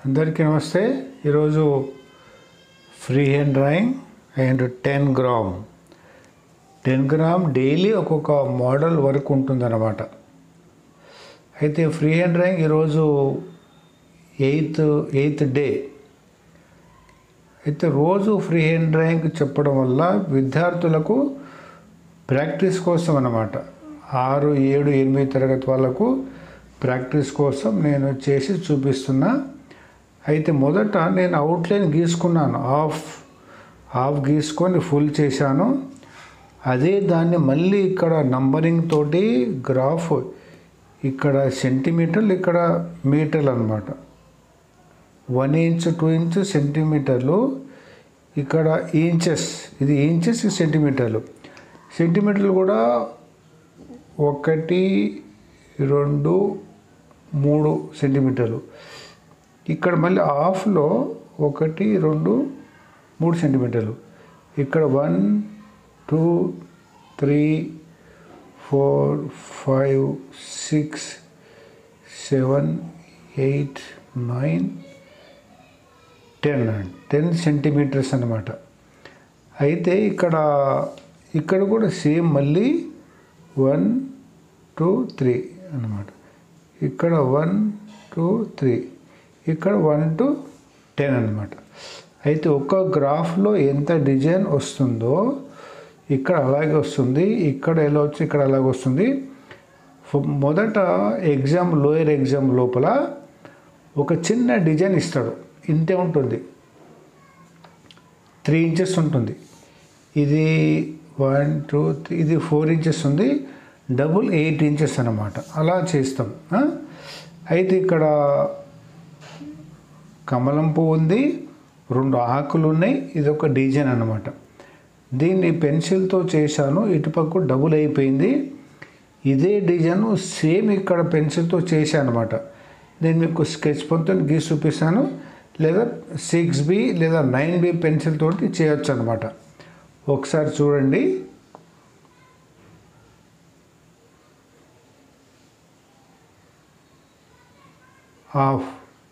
అందరికీ నమస్తే ఈరోజు free hand drawing and ten gram ten gram daily ఒక్కొక్క మోడల్ వరకు ఉంటుందన్నమాట అయితే ఫ్రీ హ్యాండ్ డ్రాయింగ్ ఈరోజు ఎయిత్ ఎయిత్ డే అయితే రోజు ఫ్రీ హ్యాండ్ డ్రాయింగ్ చెప్పడం వల్ల విద్యార్థులకు ప్రాక్టీస్ కోసం అన్నమాట ఆరు ఏడు ఎనిమిది తరగతి వాళ్ళకు ప్రాక్టీస్ కోసం నేను చేసి చూపిస్తున్నా అయితే మొదట నేను అవుట్లైన్ గీసుకున్నాను హాఫ్ హాఫ్ గీసుకొని ఫుల్ చేశాను అదే దాన్ని మళ్ళీ ఇక్కడ నంబరింగ్ తోటి గ్రాఫ్ ఇక్కడ సెంటీమీటర్లు ఇక్కడ మీటర్లు అనమాట వన్ ఇంచ్ టూ ఇంచ్ సెంటీమీటర్లు ఇక్కడ ఇంచెస్ ఇది ఇంచెస్ సెంటీమీటర్లు సెంటీమీటర్లు కూడా ఒకటి రెండు మూడు సెంటీమీటర్లు ఇక్కడ మళ్ళీ హాఫ్లో ఒకటి రెండు మూడు సెంటీమీటర్లు ఇక్కడ one two three four five six seven eight nine ten ten centimetres అన్నమాట అయితే ఇక్కడ ఇక్కడ కూడా సేమ్ మళ్ళీ వన్ టూ త్రీ అన్నమాట ఇక్కడ వన్ టూ త్రీ ఇక్కడ వన్ టు టెన్ అనమాట అయితే ఒక్క గ్రాఫ్లో ఎంత డిజైన్ వస్తుందో ఇక్కడ అలాగే వస్తుంది ఇక్కడ ఎలా వచ్చి ఇక్కడ అలాగే వస్తుంది మొదట ఎగ్జామ్ లోయర్ ఎగ్జామ్ లోపల ఒక చిన్న డిజైన్ ఇస్తాడు ఇంతే ఉంటుంది త్రీ ఇంచెస్ ఉంటుంది ఇది వన్ టూ త్రీ ఇది ఫోర్ ఇంచెస్ ఉంది డబుల్ ఎయిట్ ఇంచెస్ అనమాట అలా చేస్తాం అయితే ఇక్కడ కమలం పువ్వు ఉంది రెండు ఆకులు ఉన్నాయి ఇది ఒక డిజైన్ అనమాట దీన్ని పెన్సిల్తో చేశాను ఇటుపక్క డబుల్ అయిపోయింది ఇదే డిజైన్ సేమ్ ఇక్కడ పెన్సిల్తో చేశాను అనమాట నేను మీకు స్కెచ్ పెన్తో గీసి చూపిస్తాను లేదా సిక్స్ బి లేదా నైన్ బి పెన్సిల్ తోటి చేయొచ్చు అనమాట ఒకసారి చూడండి హాఫ్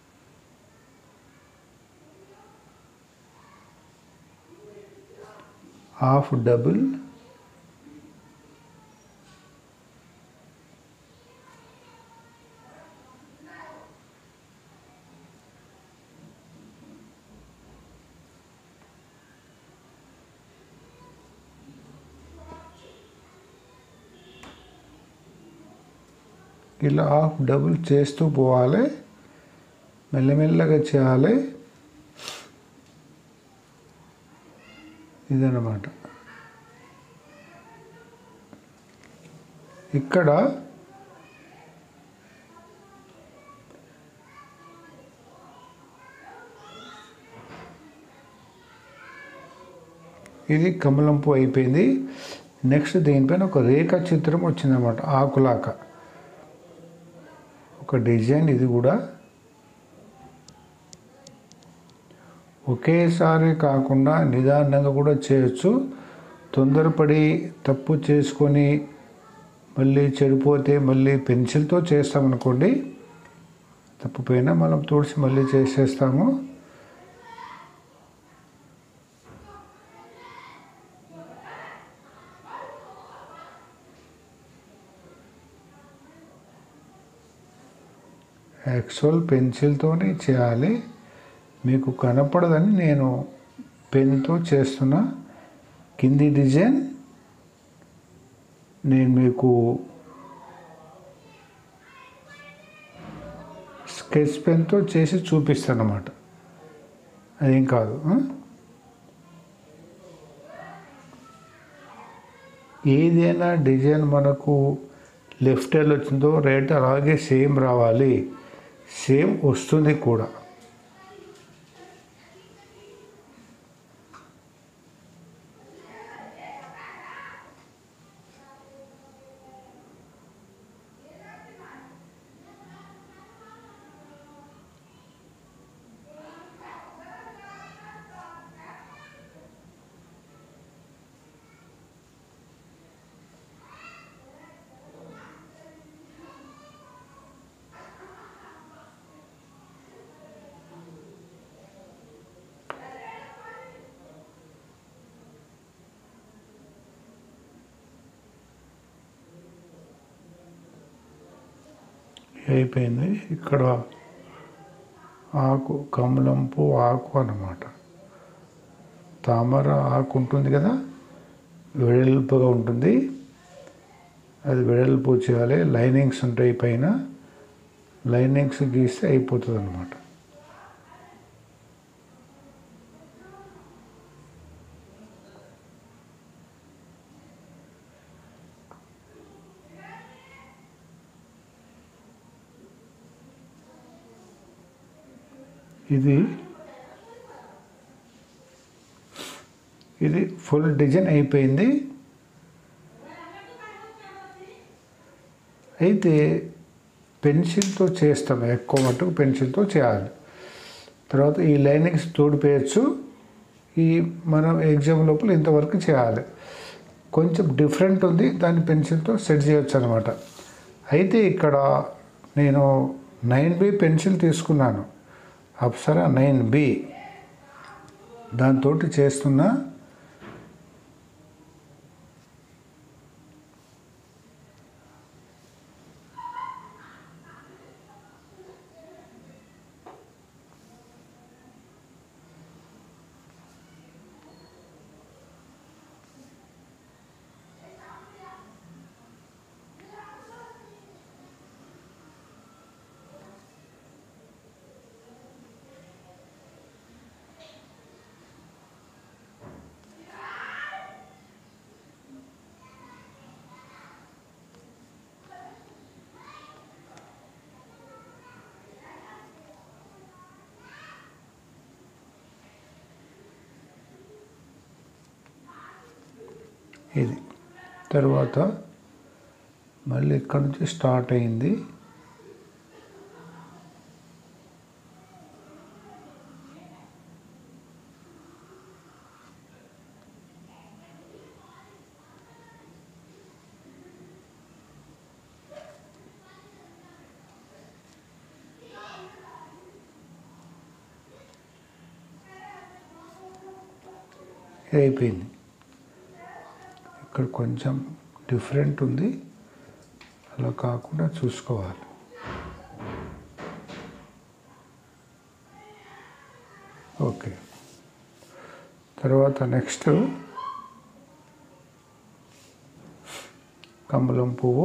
హాఫ్ డబుల్ ఇలా హాఫ్ డబుల్ చేస్తూ పోవాలి మెల్లమెల్లగా చేయాలి ఇదన్నమాట ఇక్కడ ఇది కమలంపు అయిపోయింది నెక్స్ట్ దీనిపైన ఒక రేఖ చిత్రం వచ్చిందన్నమాట ఆకులాక ఒక డిజైన్ ఇది కూడా ఒకేసారి కాకుండా నిదానంగా కూడా చేయొచ్చు తొందరపడి తప్పు చేసుకొని మళ్ళీ చెడిపోతే మళ్ళీ పెన్సిల్తో చేస్తామనుకోండి తప్పుపోయినా మనం తుడిచి మళ్ళీ చేసేస్తాము యాక్చువల్ పెన్సిల్తోనే చేయాలి మీకు కనపడదని నేను పెన్తో చేస్తున్న కింది డిజైన్ నేను మీకు స్కెచ్ పెన్తో చేసి చూపిస్తాను అన్నమాట అదేం కాదు ఏదైనా డిజైన్ మనకు లెఫ్ట్ హ్యాండ్ వచ్చిందో రైట్ అలాగే సేమ్ రావాలి సేమ్ వస్తుంది కూడా అయిపోయింది ఇక్కడ ఆకు కమలంపు ఆకు అన్నమాట తామర ఆకు ఉంటుంది కదా వెడల్పుగా ఉంటుంది అది వెడల్పు చేయాలి లైనింగ్స్ ఉంటాయి పైన లైనింగ్స్ గీస్తే అయిపోతుంది అనమాట ఇది ఇది ఫుల్ డిజైన్ అయిపోయింది అయితే పెన్సిల్తో చేస్తాం ఎక్కువ మటుకు పెన్సిల్తో చేయాలి తర్వాత ఈ లైనింగ్స్ తోడిపోయచ్చు ఈ మనం ఎగ్జామ్ లోపల ఇంతవరకు చేయాలి కొంచెం డిఫరెంట్ ఉంది దాన్ని పెన్సిల్తో సెట్ చేయొచ్చు అనమాట అయితే ఇక్కడ నేను నైన్ బి పెన్సిల్ తీసుకున్నాను అప్సరా నైన్ బి దాంతో చేస్తున్నా ఇది తర్వాత మళ్ళీ ఇక్కడ నుంచి స్టార్ట్ అయింది ఇది అయిపోయింది ఇక్కడ కొంచెం డిఫరెంట్ ఉంది అలా కాకుండా చూసుకోవాలి ఓకే తర్వాత నెక్స్ట్ కమలం పువ్వు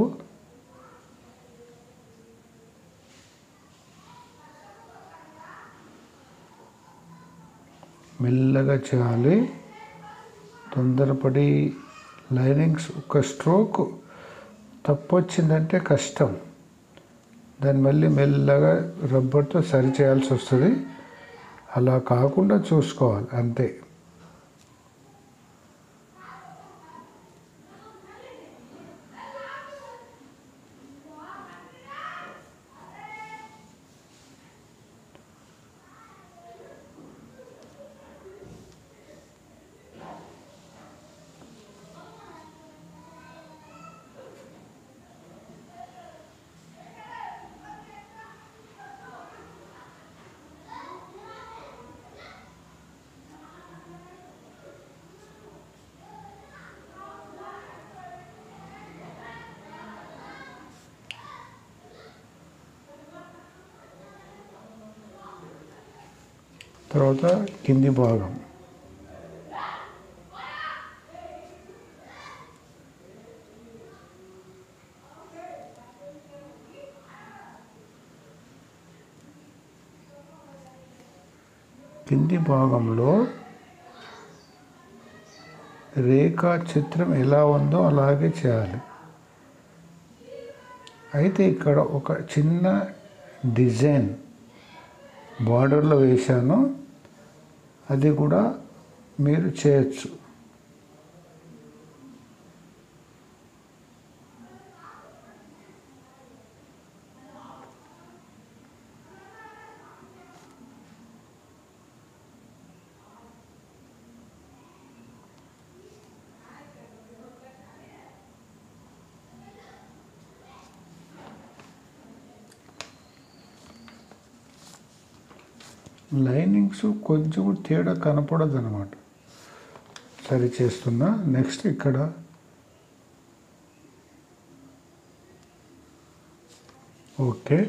మెల్లగా చేయాలి తొందరపడి లైనింగ్స్ ఒక స్ట్రోక్ తప్పు వచ్చిందంటే కష్టం దాన్ని మళ్ళీ మెల్లగా రబ్బర్తో సరి చేయాల్సి వస్తుంది అలా కాకుండా చూసుకోవాలి అంతే తర్వాత కింది భాగం కింది భాగంలో రేఖా చిత్రం ఎలా ఉందో అలాగే చేయాలి అయితే ఇక్కడ ఒక చిన్న డిజైన్ బార్డర్లో వేశాను అది కూడా మీరు చేయొచ్చు లైనింగ్స్ కొంచెం కూడా తేడా కనపడదు అనమాట సరి చేస్తున్నా నెక్స్ట్ ఇక్కడ ఓకే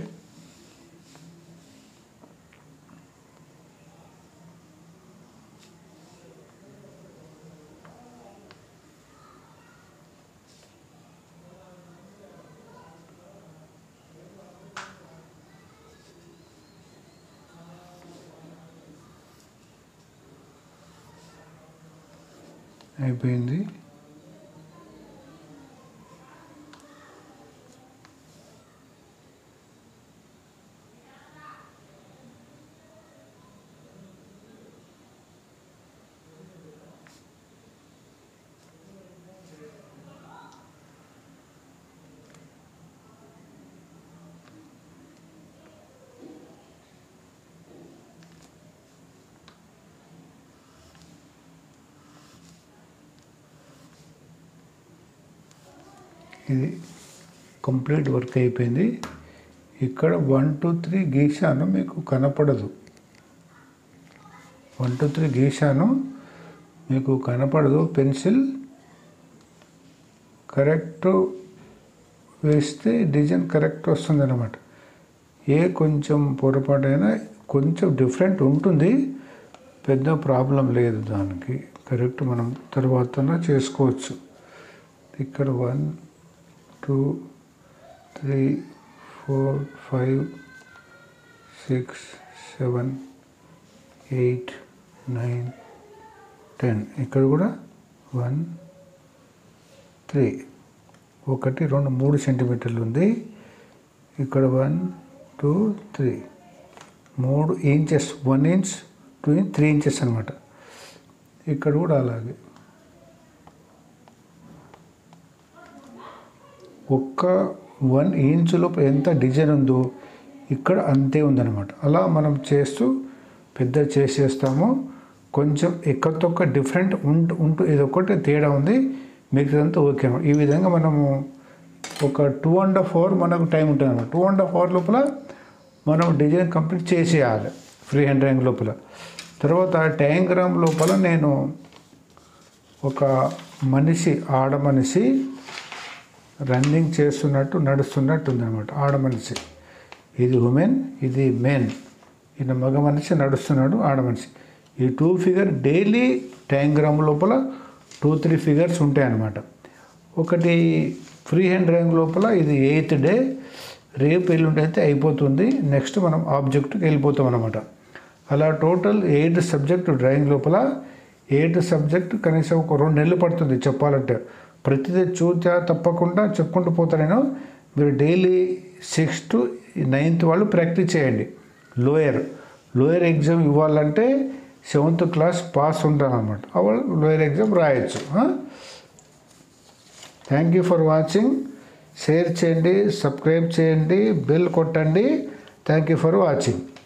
అయిపోయింది ఇది కంప్లీట్ వర్క్ అయిపోయింది ఇక్కడ వన్ టూ త్రీ గీశాను మీకు కనపడదు వన్ టూ త్రీ గీశాను మీకు కనపడదు పెన్సిల్ కరెక్ట్ వేస్తే డిజైన్ కరెక్ట్ వస్తుంది అనమాట ఏ కొంచెం పొరపాటైనా కొంచెం డిఫరెంట్ ఉంటుంది పెద్ద ప్రాబ్లం లేదు దానికి కరెక్ట్ మనం తర్వాత చేసుకోవచ్చు ఇక్కడ one two three four five six seven eight nine ten ఇక్కడ కూడా వన్ త్రీ ఒకటి రెండు మూడు సెంటీమీటర్లు ఉంది ఇక్కడ వన్ టూ త్రీ మూడు inches one inch two inch three inches అనమాట ఇక్కడ కూడా అలాగే ఒక్క వన్ ఇంచ్ లోపు ఎంత డిజైన్ ఉందో ఇక్కడ అంతే ఉందన్నమాట అలా మనం చేస్తూ పెద్ద చేసేస్తాము కొంచెం ఎక్కతొక్క డిఫరెంట్ ఉంటూ ఉంటూ ఇదొకటి తేడా ఉంది మిగతాదంతా ఓకే అన్నమాట ఈ విధంగా మనము ఒక టూ అండ్ హాఫ్ అవర్ మనకు టైం ఉంటుంది అనమాట టూ అండ్ హాఫ్ అవర్ లోపల మనం డిజైన్ కంప్లీట్ చేసేయాలి ఫ్రీ హ్యాండ్ డ్రాయింగ్ లోపల తర్వాత డయాగ్రామ్ లోపల నేను ఒక మనిషి ఆడ మనిషి రన్నింగ్ చేస్తున్నట్టు నడుస్తున్నట్టు ఉందన్నమాట ఆడ మనిషి ఇది ఉమెన్ ఇది మెన్ ఈయన మగ మనిషి నడుస్తున్నాడు ఆడ మనిషి ఈ టూ ఫిగర్ డైలీ డయాగ్రామ్ లోపల టూ త్రీ ఫిగర్స్ ఉంటాయన్నమాట ఒకటి ఫ్రీ హ్యాండ్ డ్రాయింగ్ లోపల ఇది ఎయిత్ డే రేపు ఎల్లుండి అయితే అయిపోతుంది నెక్స్ట్ మనం ఆబ్జెక్ట్కి వెళ్ళిపోతాం అనమాట అలా టోటల్ ఎయిట్ సబ్జెక్ట్ డ్రాయింగ్ లోపల ఎయిట్ సబ్జెక్ట్ కనీసం ఒక రెండు నెలలు పడుతుంది చెప్పాలంటే ప్రతిదీ చూచా తప్పకుండా చెప్పుకుంటూ పోతా నేను మీరు డైలీ సిక్స్త్ టు నైన్త్ వాళ్ళు ప్రాక్టీస్ చేయండి లోయర్ లోయర్ ఎగ్జామ్ ఇవ్వాలంటే సెవెంత్ క్లాస్ పాస్ ఉంటానన్నమాట వాళ్ళు లోయర్ ఎగ్జామ్ రాయొచ్చు thank you for watching share చేయండి సబ్స్క్రైబ్ చేయండి బెల్ కొట్టండి థ్యాంక్ యూ ఫర్ వాచింగ్